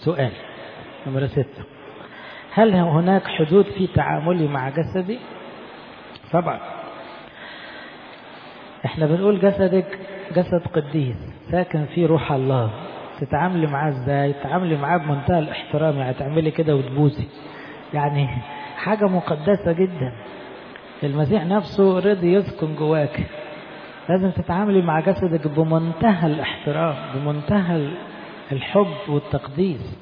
سؤال نمرة ستة هل هناك حدود في تعاملي مع جسدي طبعا احنا بنقول جسدك جسد قديس ساكن فيه روح الله تتعاملي معاه ازاي تتعاملي معاه بمنتهى الاحترام يعني تعملي كده وتبوسي يعني حاجة مقدسة جدا المسيح نفسه رضي يسكن جواك لازم تتعاملي مع جسدك بمنتهى الاحترام بمنتهى الحب والتقديس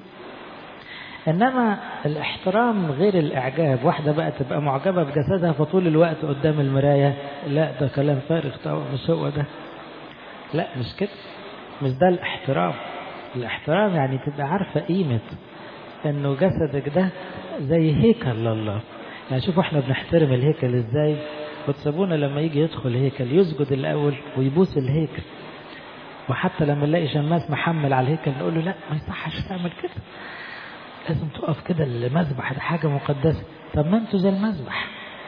انما الاحترام غير الاعجاب واحده بقى تبقى معجبه بجسدها فطول الوقت قدام المرايه لا ده كلام فارغ طبعا مش هو ده لا مش كده مش ده الاحترام الاحترام يعني تبقى عارفه قيمه انه جسدك ده زي هيكل لله يعني شوفوا احنا بنحترم الهيكل ازاي وتسابونا لما يجي يدخل هيكل يسجد الاول ويبوس الهيكل وحتى لما نلاقي شماس محمل على الهيكل نقول له لا ما يصحش تعمل كده لازم تقف كده المذبح ده حاجة مقدسة طب ما انتوا زي المذبح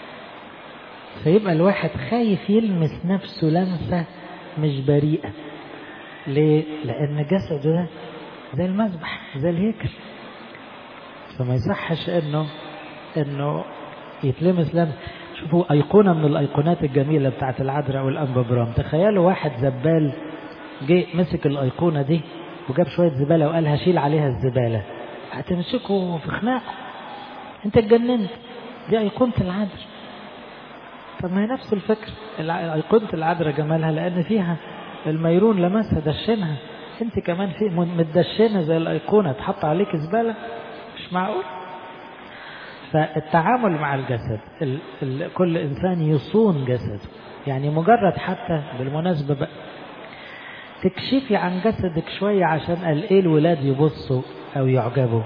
فيبقى الواحد خايف يلمس نفسه لمسة مش بريئة ليه؟ لأن جسده ده زي المذبح زي الهيكل فما يصحش انه انه يتلمس لمس شوفوا أيقونة من الأيقونات الجميلة بتاعت العذراء والأنبا برام تخيلوا واحد زبال جه مسك الأيقونة دي وجاب شوية زبالة وقال هشيل عليها الزبالة هتمسكه في خناقه انت اتجننت دي أيقونة العذراء طب ما هي نفس الفكرة أيقونة العذراء جمالها لأن فيها الميرون لمسها دشنها انت كمان في متدشنة زي الأيقونة تحط عليك زبالة مش معقول فالتعامل مع الجسد ال ال كل إنسان يصون جسده يعني مجرد حتى بالمناسبة بقى تكشفي عن جسدك شوية عشان قال ايه الولاد يبصوا أو يعجبوا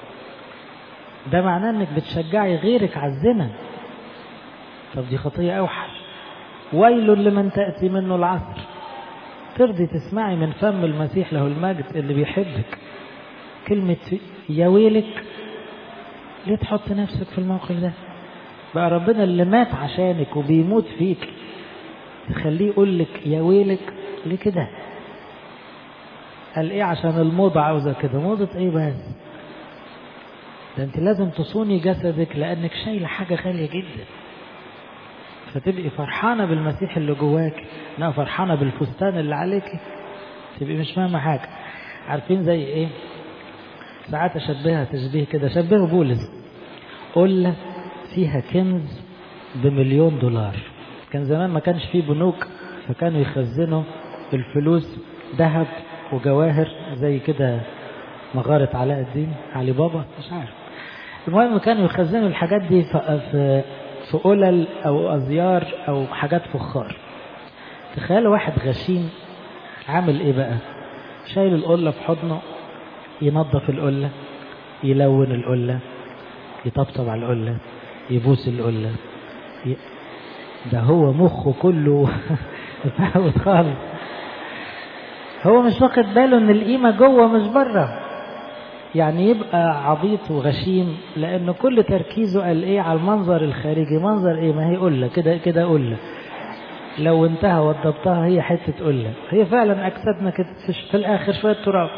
ده معناه انك بتشجعي غيرك على الزنا طب دي خطية أوحش ويل لمن تأتي منه العصر ترضي تسمعي من فم المسيح له المجد اللي بيحبك كلمة يا ويلك ليه تحط نفسك في الموقف ده بقى ربنا اللي مات عشانك وبيموت فيك تخليه يقول لك يا ويلك ليه كده قال ايه عشان الموضة عاوزة كده موضة ايه بس ده انت لازم تصوني جسدك لانك شايلة حاجة غالية جدا فتبقي فرحانة بالمسيح اللي جواك انها فرحانة بالفستان اللي عليك تبقي مش فاهمة حاجة عارفين زي ايه ساعات اشبهها تشبيه كده شبهه بولس قلة فيها كنز بمليون دولار كان زمان ما كانش فيه بنوك فكانوا يخزنوا الفلوس ذهب وجواهر زي كده مغارة علاء الدين علي بابا مش عارف المهم كانوا يخزنوا الحاجات دي في في قلل او ازيار او حاجات فخار تخيلوا واحد غشيم عامل ايه بقى شايل القلة في حضنه ينظف القلة يلون القلة يطبطب على القلة يبوس القلة ي... ده هو مخه كله متعود خالص هو مش واخد باله ان القيمة جوه مش بره يعني يبقى عبيط وغشيم لأنه كل تركيزه قال إيه على المنظر الخارجي منظر إيه ما هي قلة كده كده قلة لو انتهى وضبطها هي حتة قلة هي فعلا أجسادنا كده في الآخر شوية تراب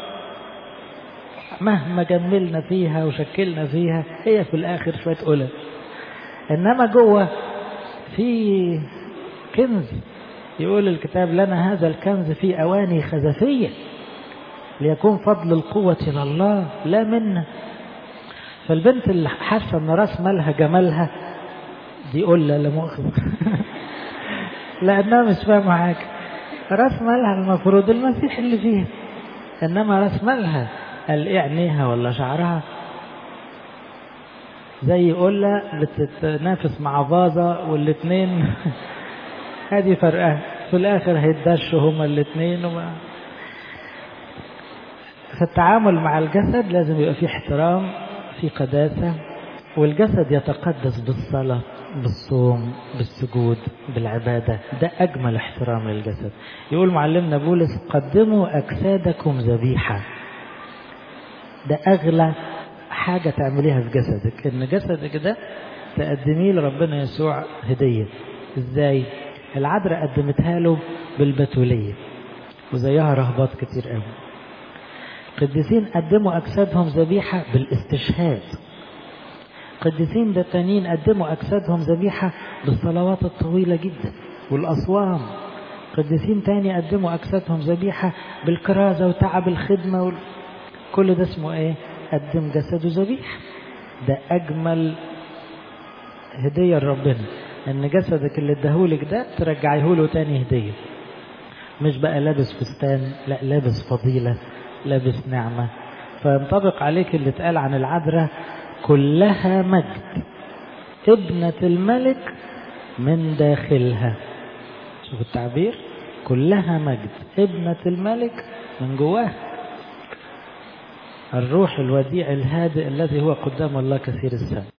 مهما جملنا فيها وشكلنا فيها هي في الآخر شوية قلة إنما جوه في كنز يقول الكتاب لنا هذا الكنز في أواني خزفية ليكون فضل القوة إلى الله لا منا فالبنت اللي حاسة ان راس مالها جمالها دي قلة لا مؤاخذة لأنها مش فاهمة حاجة راس مالها المفروض المسيح اللي فيها إنما راس مالها قال إيه عينيها ولا شعرها زي قلة بتتنافس مع فازة والاتنين هذه فرقها في الآخر هيتدشوا هما الاتنين وما فالتعامل مع الجسد لازم يبقى فيه احترام في قداسة والجسد يتقدس بالصلاة بالصوم بالسجود بالعبادة ده أجمل احترام للجسد يقول معلمنا بولس قدموا أجسادكم ذبيحة ده أغلى حاجة تعمليها في جسدك إن جسدك ده تقدميه لربنا يسوع هدية إزاي العذراء قدمتها له بالبتولية وزيها رهبات كتير قوي قديسين قدموا أجسادهم ذبيحة بالاستشهاد قديسين ده تانيين قدموا أجسادهم ذبيحة بالصلوات الطويلة جدا والأصوام قديسين تاني قدموا أجسادهم ذبيحة بالكرازة وتعب الخدمة وال... كل ده اسمه ايه قدم جسده ذبيحة ده أجمل هدية لربنا ان جسدك اللي اداهولك ده ترجعيه له تاني هدية مش بقى لابس فستان لا لابس فضيلة لابس نعمة فينطبق عليك اللي اتقال عن العذراء كلها مجد ابنة الملك من داخلها شوف التعبير كلها مجد ابنة الملك من جواها الروح الوديع الهادئ الذي هو قدام الله كثير السنة